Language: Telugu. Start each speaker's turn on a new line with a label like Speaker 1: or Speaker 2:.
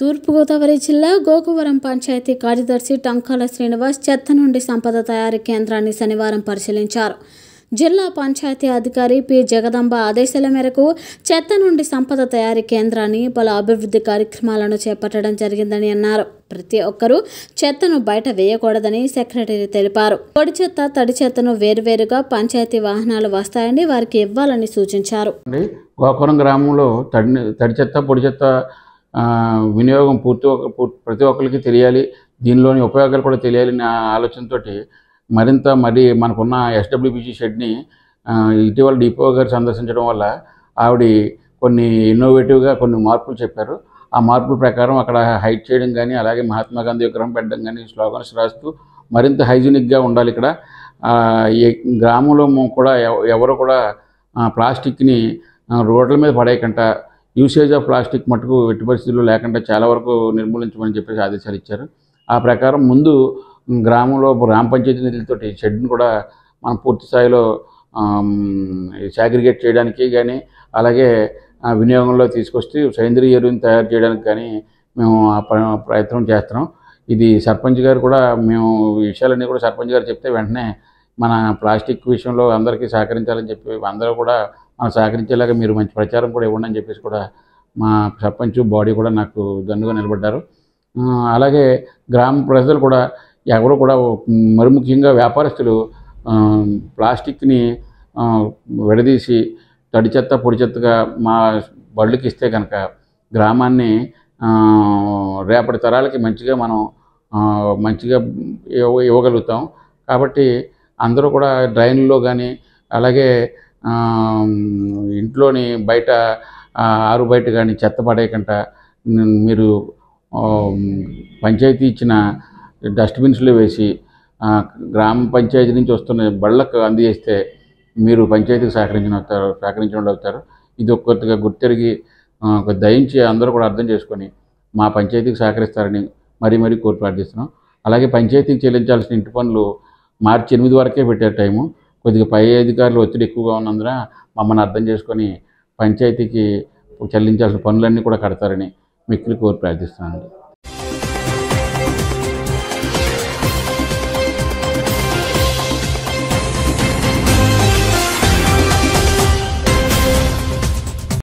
Speaker 1: తూర్పుగోదావరి జిల్లా గోకవరం పంచాయతీ కార్యదర్శి టంకాల శ్రీనివాస్ చెత్త నుండి సంపద తయారీ కేంద్రాన్ని శనివారం పరిశీలించారు జిల్లా పంచాయతీ అధికారి పి జగదంబ ఆదేశాల మేరకు చెత్త నుండి సంపద తయారీ కేంద్రాన్ని పలు అభివృద్ధి కార్యక్రమాలను చేపట్టడం జరిగిందని అన్నారు ప్రతి ఒక్కరూ చెత్తను బయట వేయకూడదని సెక్రటరీ తెలిపారు పొడి చెత్త తడి చెత్తను వేరువేరుగా పంచాయతీ వాహనాలు వస్తాయని వారికి ఇవ్వాలని సూచించారు
Speaker 2: అండి గోకురం గ్రామంలో తడి తడి చెత్త పొడి చెత్త ఆ, వినియోగం పూర్తి ఒక్క పూర్- ప్రతి ఒక్కరికి తెలియాలి దీనిలోని ఉపయోగాలు కూడా తెలియాలి అనే ఆలోచనతో మరింత మరి మనకున్న ఎస్డబ్ల్యూబీసీ షెడ్ని ఆ, ఇటీవల డిపో గారు సందర్శించడం వల్ల ఆవిడ కొన్ని ఇన్నోవేటివ్గా కొన్ని మార్పులు చెప్పారు ఆ మార్పుల ప్రకారం అక్కడ హైట్ చేయడం కానీ అలాగే మహాత్మా గాంధీ విగ్రహం పెట్టడం కానీ స్లోగన్స్ రాస్తూ మరింత హైజీనిక్గా ఉండాలి ఇక్కడ ఆ, ఈ గ్రామంలో ము- కూడా ఎవ- ఎవరు కూడా ఆ, ప్లాస్టిక్ని ఆ, రోడ్ల మీద పడేయకుండా యూసేజ్ ఆఫ్ ప్లాస్టిక్ మటుకు ఎట్టి పరిస్థితుల్లో లేకుండా చాలా వరకు నిర్మూలించమని చెప్పేసి ఆదేశాలు ఇచ్చారు ఆ ప్రకారం ముందు గ్రామంలో గ్రామ పంచాయతీ నిధులతోటి షెడ్ని కూడా మనం పూర్తి స్థాయిలో సాగ్రిగేట్ చేయడానికి కానీ అలాగే ఆ, వినియోగంలో తీసుకొస్తే సేంద్రియ ఎరువుని తయారు చేయడానికి కానీ మేము ఆ ప్ర- ప్రయత్నం చేస్తున్నాం ఇది సర్పంచ్ గారు కూడా మేము ఈ విషయాలన్నీ కూడా సర్పంచ్ గారు చెప్తే వెంటనే మన ప్లాస్టిక్ విషయంలో అందరికీ సహకరించాలని చెప్పి అందరూ కూడా మనం సహకరించేలాగా మీరు మంచి ప్రచారం కూడా ఇవ్వండి అని చెప్పేసి కూడా మా సర్పంచ్ బాడీ కూడా నాకు దన్నుగా నిలబడ్డారు ఆ, అలాగే గ్రామ ప్రజలు కూడా ఎవరు కూడా మరి ముఖ్యంగా వ్యాపారస్తులు ఆ, ప్లాస్టిక్ని ఆ, విడదీసి తడి చెత్త పొడి చెత్తగా మా బళ్ళకి ఇస్తే కనుక గ్రామాన్ని ఆ, రేపటి తరాలకి మంచిగా మనం ఆ, మంచిగా ఇవ్వ ఇవ్వగలుగుతాం కాబట్టి అందరూ కూడా డ్రైన్లో కానీ అలాగే ఆ, ఇంట్లోని బయట ఆ, ఆరు బయట కానీ చెత్త పడేయకుండా ఉమ్, మీరు ఆ, పంచాయతీ ఇచ్చిన డస్ట్బిన్స్లో వేసి ఆ, గ్రామ పంచాయతీ నుంచి వస్తున్న బళ్ళకు అందజేస్తే మీరు పంచాయతీకి సహకరించిన అవుతారు సహకరించిన అవుతారు ఇది ఒక్కొక్కటిగా గుర్తెరిగి ఆ, ఒక దయించి అందరూ కూడా అర్థం చేసుకొని మా పంచాయతీకి సహకరిస్తారని మరీ మరీ కోరి ప్రార్థిస్తున్నాం అలాగే పంచాయతీకి చెల్లించాల్సిన ఇంటి పనులు మార్చి ఎనిమిది వరకే పెట్టారు టైము కొద్దిగా పై అధికారులు ఒత్తిడి ఎక్కువగా ఉన్నందున మమ్మల్ని అర్థం చేసుకొని పంచాయతీకి చెల్లించాల్సిన పనులన్నీ కూడా కడతారని మిక్కిలి కోరి ప్రార్థిస్తున్నాను